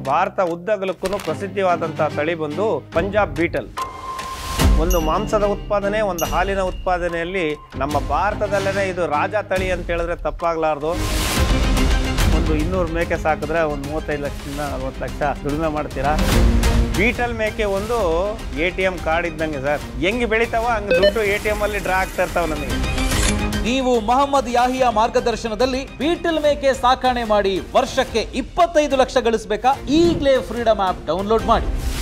ಭಾರತ ಉದ್ದಗಲಕ್ಕೂ ಪ್ರಸಿದ್ಧವಾದಂತಹ ತಳಿ ಬಂದು ಪಂಜಾಬ್ ಬೀಟಲ್ ಒಂದು ಮಾಂಸದ ಉತ್ಪಾದನೆ ಒಂದು ಹಾಲಿನ ಉತ್ಪಾದನೆಯಲ್ಲಿ ನಮ್ಮ ಭಾರತದಲ್ಲೇ ಇದು ರಾಜ ತಳಿ ಅಂತ ಹೇಳಿದ್ರೆ ತಪ್ಪಾಗ್ಲಾರ್ದು ಒಂದು ಇನ್ನೂರು ಮೇಕೆ ಸಾಕಿದ್ರೆ ಒಂದು ಮೂವತ್ತೈದು ಲಕ್ಷದಿಂದ ನಲ್ವತ್ತು ಲಕ್ಷ ದುಡಿಮೆ ಮಾಡ್ತೀರಾ ಬೀಟಲ್ ಮೇಕೆ ಒಂದು ಎ ಟಿ ಎಂ ಕಾರ್ಡ್ ಇದ್ದಂಗೆ ಸರ್ ಹೆಂಗೆ ಬೆಳಿತಾವ ಹಂಗೆ ದುಡ್ಡು ಎ ಟಿ ಎಂ ಅಲ್ಲಿ ಡ್ರಾ ಆಗ್ತಾ ಇರ್ತಾವ ನಮಗೆ ನೀವು ಮಹಮ್ಮದ್ ಯಾಹಿಯಾ ಮಾರ್ಗದರ್ಶನದಲ್ಲಿ ಬೀಟಲ್ ಮೇಕೆ ಸಾಕಣೆ ಮಾಡಿ ವರ್ಷಕ್ಕೆ ಇಪ್ಪತ್ತೈದು ಲಕ್ಷ ಗಳಿಸಬೇಕಾ ಈಗಲೇ ಫ್ರೀಡಮ್ ಆಪ್ ಡೌನ್ಲೋಡ್ ಮಾಡಿ